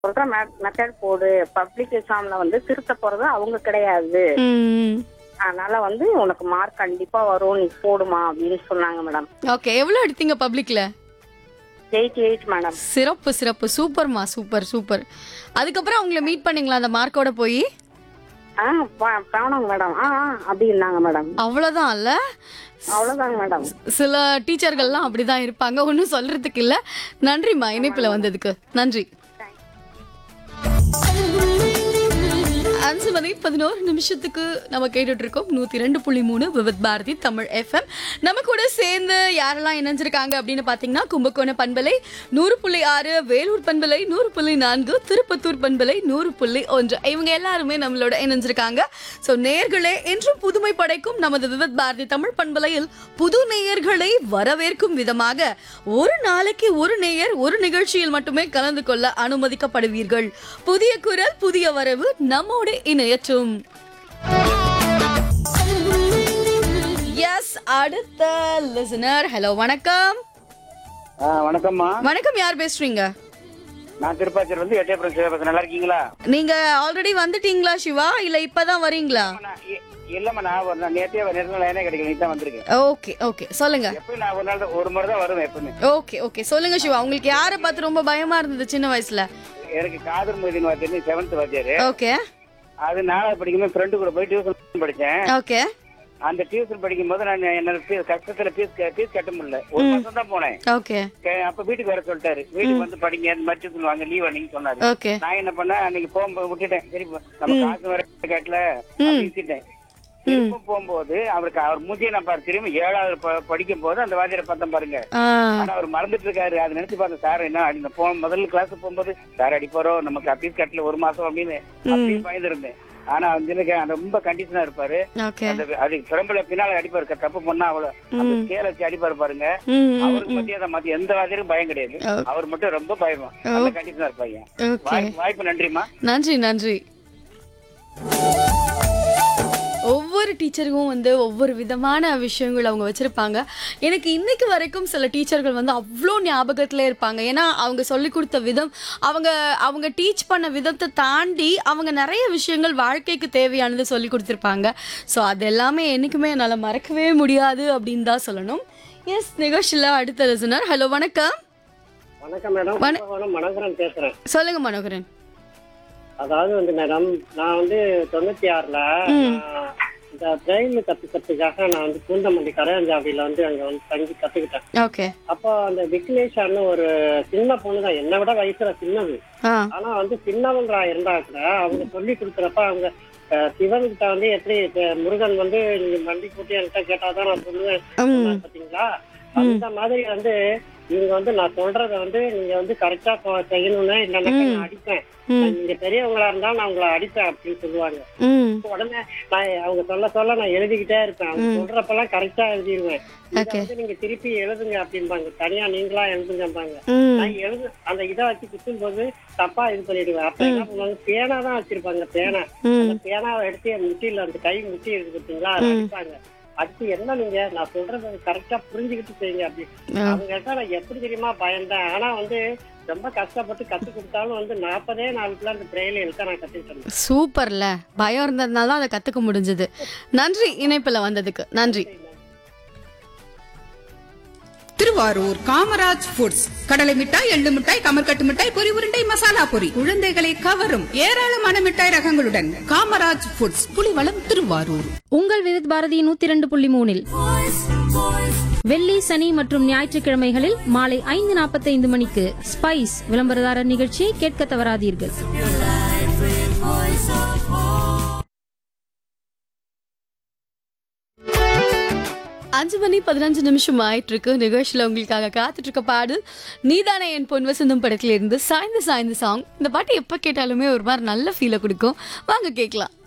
சொல்ற மெத்தட் போடு பப்ளிக் எக்ஸாம்ல வந்து திருத்த போறது அவங்க கிடையாது ம் அதனால வந்து உனக்கு மார்க் கண்டிப்பா வரும் நீ போடுமா அப்படின்னு சொன்னாங்க மேடம் ஓகே எவ்வளோ எடுத்தீங்க பப்ளிக்ல எயிட்டி எயிட் மேடம் சிறப்பு சிறப்பு சூப்பர்மா சூப்பர் சூப்பர் அதுக்கப்புறம் அவங்கள மீட் பண்ணீங்களா அந்த மார்க்கோட போய் ஆ ப- போனோங்க மேடம் ஆ ஆ, அப்படின்னாங்க மேடம் அவ்வளோதான் இல்ல அவ்வளவுதாங்க மேடம் சில டீச்சர்கள்லாம் அப்படிதான் இருப்பாங்க ஒன்றும் சொல்றதுக்கு இல்ல நன்றிம்மா இணைப்புல வந்ததுக்கு நன்றி அஞ்சு மணி பதினோரு நிமிஷத்துக்கு நம்ம கேட்டுட்டு இருக்கோம் நூத்தி ரெண்டு புள்ளி மூணு விவித் பாரதி தமிழ் எஃப்எம் நம்ம கூட சேர்ந்து யாரெல்லாம் இணைஞ்சிருக்காங்க அப்படின்னு பாத்தீங்கன்னா கும்பகோண பண்பலை நூறு புள்ளி ஆறு வேலூர் பண்பலை நூறு புள்ளி நான்கு திருப்பத்தூர் பண்பலை நூறு புள்ளி ஒன்று இவங்க எல்லாருமே நம்மளோட இணைஞ்சிருக்காங்க ஸோ நேர்களே என்றும் புதுமை படைக்கும் நமது விவித் பாரதி தமிழ் பண்பலையில் புது நேயர்களை வரவேற்கும் விதமாக ஒரு நாளைக்கு ஒரு நேயர் ஒரு நிகழ்ச்சியில் மட்டுமே கலந்து கொள்ள அனுமதிக்கப்படுவீர்கள் புதிய குரல் புதிய வரவு நம்மோடு இணையற்றும் எஸ் அடுத்த லிசனர் ஹலோ வணக்கம் ஆ, வணக்கம்மா வணக்கம் யார் பேசுறீங்க நான் திருப்பாச்சூர் வந்து எட்டயபுரம் சிவபாசன் நல்லா இருக்கீங்களா நீங்க ஆல்ரெடி வந்துட்டீங்களா சிவா இல்ல இப்பதான் வரீங்களா நான் இ- இல்லம்மா நான் ஒரு நாள் நேற்றே நேரத்தில் லைனே கிடைக்கல நீ தான் வந்திருக்கேன் ஓகே ஓகே சொல்லுங்க எப்பயும் நான் ஒரு நாள் தான் ஒரு முறை தான் வருவேன் எப்பவுமே ஓகே ஓகே சொல்லுங்க சிவா உங்களுக்கு யாரை பார்த்து ரொம்ப பயமா இருந்தது சின்ன வயசுல எனக்கு காதர் மொய்தீன் வாத்தியார் செவன்த் வாத்தியார் ஓகே அது நாலாவது படிக்கும்போது ஃப்ரெண்டு கூட போய் டியூஷன் படித்தேன் ஓகே அந்த டியூஷன் படிக்கும் போது நான் என்னோட ஃபீஸ் கஷ்டத்துல ஃபீஸ் ஃபீஸ் கட்ட முடியல ஒரு மாசம் தான் போனேன் ஓகே கே- அப்ப வீட்டுக்கு வர சொல்லிட்டாரு வீட்டுக்கு வந்து படிங்க இந்த மாதிரி டியூஷன் வாங்க லீவ் அன்னைக்கு சொன்னாரு ஓகே நான் என்ன பண்ணேன் அன்னைக்கு போகும்போது விட்டுட்டேன் சரி நம்ம காசு வர காட்டல விட்டுட்டேன் திரும்ப போகும்போது அவருக்கு அவர் மூஞ்சியை நான் பாரு திரும்ப ஏழாவது ப- படிக்கும் போது அந்த வாத்தியாரை பார்த்தேன் பாருங்க ஆ ஆனா அவர் மறந்துட்டு இருக்காரு அதை நினைச்சு பார்த்தேன் சார் என்ன அடி நான் போ முதல் கிளாஸ் போகும்போது சார் அடிப்பாரோ நமக்கு அப்பீஸ் கட்டல ஒரு மாசம் அப்படின்னு அப்படின்னு பயந்துருந்தேன் ஆனா வந்து எனக்கு ரொம்ப கண்டிஷனா இருப்பாரு ஓகே அந்த அது சிறம்புல பின்னால அடிப்பாரு க- தப்பு பண்ணா அவ்வளவு அந்த ஸ்கேல வச்சு அடிப்பாரு பாருங்க ம் அவருக்கு மத்திய அதை மத்திய எந்த வாத்தியாரும் பயம் கிடையாது Okay. அவர் மட்டும் ரொம்ப பயமா அந்த கண்டிஷனா இருப்பாங்க ஓகே வாய்ப்பு வாய்ப்பு நன்றிமா நன்றி நன்றி ஒவ்வொரு டீச்சருக்கும் வந்து ஒவ்வொரு விதமான விஷயங்கள் அவங்க வச்சிருப்பாங்க எனக்கு இன்னைக்கு வரைக்கும் சில டீச்சர்கள் வந்து அவ்வளோ ஞாபகத்துல இருப்பாங்க ஏன்னா அவங்க சொல்லி கொடுத்த விதம் அவங்க அவங்க டீச் பண்ண விதத்தை தாண்டி அவங்க நிறைய விஷயங்கள் வாழ்க்கைக்கு தேவையானது சொல்லி கொடுத்துருப்பாங்க ஸோ அது எல்லாமே என்றைக்குமே என்னால் மறக்கவே முடியாது அப்படின்னு தான் சொல்லணும் எஸ் நிகழ்ச்சியில் அடுத்த லிசனர் ஹலோ வணக்கம் வணக்கம் மேடம் வண- கும்பகோணம் மனோகரன் பேசுறேன் சொல்லுங்க மனோகரன் அதாவது வந்து மேடம் நான் வந்து தொண்ணூத்தி ஆறுல நான் இந்த பிரெயில் கத்துக்கிறதுக்காக நான் வந்து பூந்தமல்லி கரையாஞ்சாவியில வந்து அங்க வந்து தங்கி கத்துக்கிட்டேன் ஓகே அப்போ அந்த விக்னேஷான்னு ஒரு சின்ன பொண்ணு தான் என்னை விட வயசுல சின்னது ஆ ஆனா வந்து சின்னவங்களா இருந்தா கூட அவங்க சொல்லி கொடுக்குறப்ப அவங்க அஹ், சிவன் கிட்ட வந்து எப்படி அஹ், முருகன் வந்து நீங்க வண்டி கூட்டி என்கிட்ட கேட்டாதான் நான் சொல்லுவேன் ம் சொன்னாங்க பாத்தீங்களா அந்த மாதிரி வந்து இவங்க வந்து நான் சொல்றத வந்து நீங்க வந்து கரெக்டா செய்யணும்னு இல்லைன்னா நான் அடிப்பேன் ம் நீங்க பெரியவங்களா இருந்தா நான் உங்களை அடிப்பேன் அப்படின்னு சொல்லுவாங்க ம் உடனே நான் அவங்க சொல்ல சொல்ல நான் எழுதிக்கிட்டே இருப்பேன் அவங்க சொல்றப்பெல்லாம் கரெக்டா எழுதிடுவேன் இதை Okay. வந்து நீங்க திருப்பி எழுதுங்க அப்படிம்பாங்க தனியா நீங்களா எழுதுங்கம்பாங்க ம் நான் எழுது அந்த இதை வச்சு குத்தும் போது தப்பா இது பண்ணிடுவேன் அப்ப என்ன பண்ணுவாங்க பேனா தான் வச்சிருப்பாங்க பேனா அந்த ம் பேனாவை எடுத்து என் முட்டியில அந்த கை முட்டி இருக்கு பார்த்தீங்களா அதை அடிப்பாங்க அடுத்து என்ன நீங்க நான் சொல்றத கரெக்டா புரிஞ்சுக்கிட்டு செய்யுங்க அப்படி ஆ. அவங்க கிட்ட நான் எப்படி தெரியுமா பயந்தேன் ஆனா வந்து ரொம்ப கஷ்டப்பட்டு கத்து கொடுத்தாலும் வந்து நாற்பதே நாளுக்குள்ள அந்த பிரெயில எழுத்த நான் கத்துக்கிட்டு இருந்தேன் சூப்பர்ல பயம் இருந்ததுனால தான் அதை கத்துக்க முடிஞ்சது நன்றி இணைப்புல வந்ததுக்கு நன்றி திருவாரூர் காமராஜ் ஃபுட்ஸ் கடலை மிட்டாய் எள்ளு மிட்டாய் கமர்கட்டு மிட்டாய் பொரி உருண்டை மசாலா பொரி குழந்தைகளை கவரும் ஏராளமான மிட்டாய் ரகங்களுடன் காமராஜ் ஃபுட்ஸ் புலிவளம் திருவாரூர் உங்கள் விவித் பாரதி நூத்தி இரண்டு புள்ளி மூணில் வெள்ளி சனி மற்றும் ஞாயிற்றுக்கிழமைகளில் மாலை ஐந்து நாற்பத்தைந்து மணிக்கு ஸ்பைஸ் விளம்பரதாரர் நிகழ்ச்சியை கேட்க தவறாதீர்கள் அஞ்சு மணி பதினஞ்சு நிமிஷம் ஆயிட்டு இருக்கு நிகழ்ச்சியில உங்களுக்காக காத்துட்டு இருக்க பாடு நீதானே என் பொன் வசந்தம் படத்துல இருந்து சாய்ந்து சாய்ந்து சாங் இந்த பாட்டு எப்ப கேட்டாலுமே ஒரு மாதிரி நல்ல ஃபீலை கொடுக்கும் வாங்க கேட்கலாம்